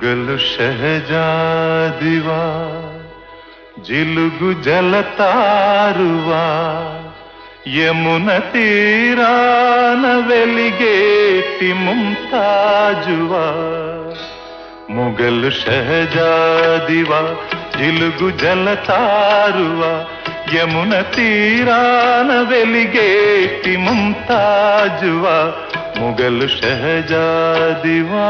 మొగలు షహజాదివా జిలుగు జలతారువా యమున తీరాన వెలిగేటి ముంతాజువా మొగలు షహజాదివా జిలుగు జలతారువా యమున తీరాన వెలిగేటి ముంతాజువా మొగలు షహజాదివా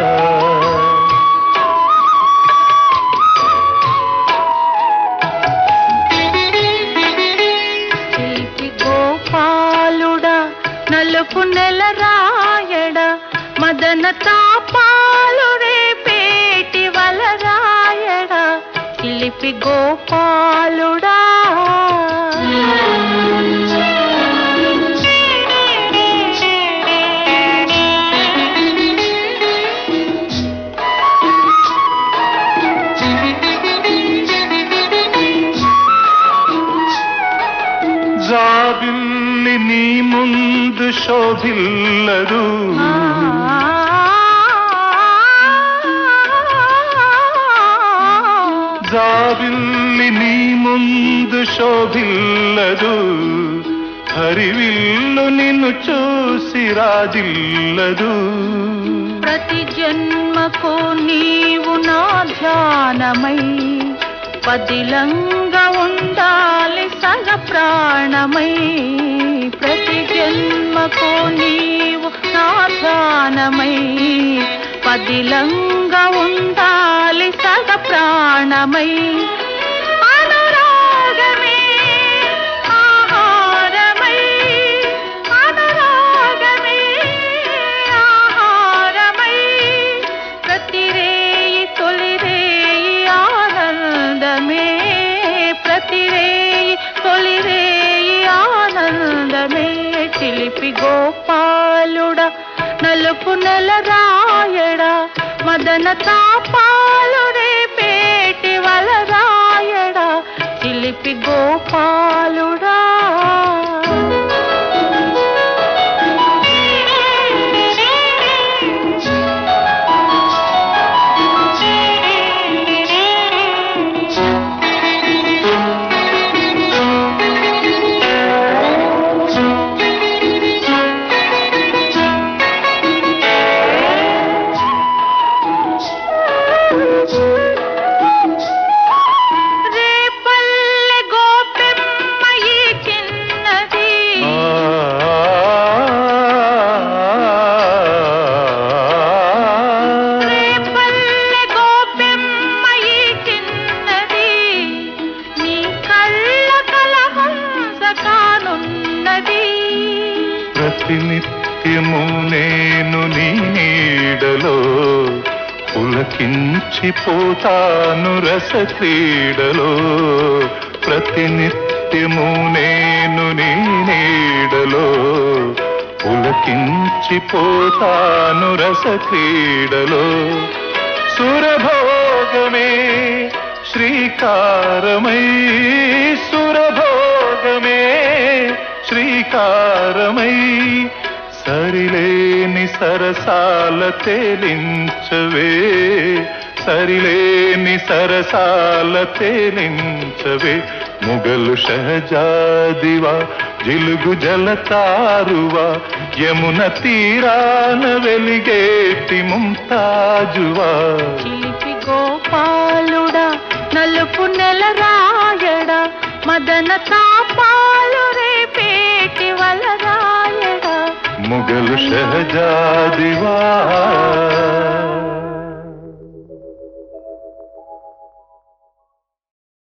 చీటి గోపాలుడా నలుపు నెల రాయడా మదన తాపాలు రేపేటి వల రాయడా చిలిపి గోపాలుడా జాబిల్లి నీ ముందు శోభిల్లరు జాబిల్లి నీ ముందు శోభిల్లదు హరివిల్లు నిన్ను చూసి రాజిల్లదు ప్రతి జన్మకు నీవు నా ధ్యానమై పదిలంగా ఉండాలి సగ ప్రాణమై ప్రతి జన్మకు నీవు నా ధ్యానమై పదిలంగా ఉండాలి సగ ప్రాణమై అనురాగమే ఆహారమై అనురాగమే ఆహారమై ప్రతిరేయి తొలిరేయి ఆనందమే ప్రతిరేయి తొలిరేయి ఆనందమే చిలిపి గోపాలుడా నలుపు నెల రాయడా మదన తాపాలు రేపేటి వల రాయడా చిలిపి గోపాలుడా రేపల్లె గోపెమ్మ ఈ చిన్నది రేపల్లె గోపెమ్మ ఈ చిన్నది నీ కళ్ళ కలహంస కానున్నది ప్రతినిత్యము నేను నీ నీడలో పులకించిపోతాను రస క్రీడలో ప్రతినిత్యము నేను నీ నీడలో పులకించిపోతాను రస క్రీడలో సురభోగమే శ్రీకారమై సురభోగమే శ్రీకారమై సరిలేని సరసాల తేలించవే సరిలేని సరసాల తేలించవే ముగలు షహజాదివా జిలుగు జలతారువా యమున తీరాన వెలిగేటి ముంతాజువా చిలిపి గోపాలుడా నలుపు నెల రాయడా మదన తాపాలు రేపేటి వల రాయడా ముగలు షహజాదివా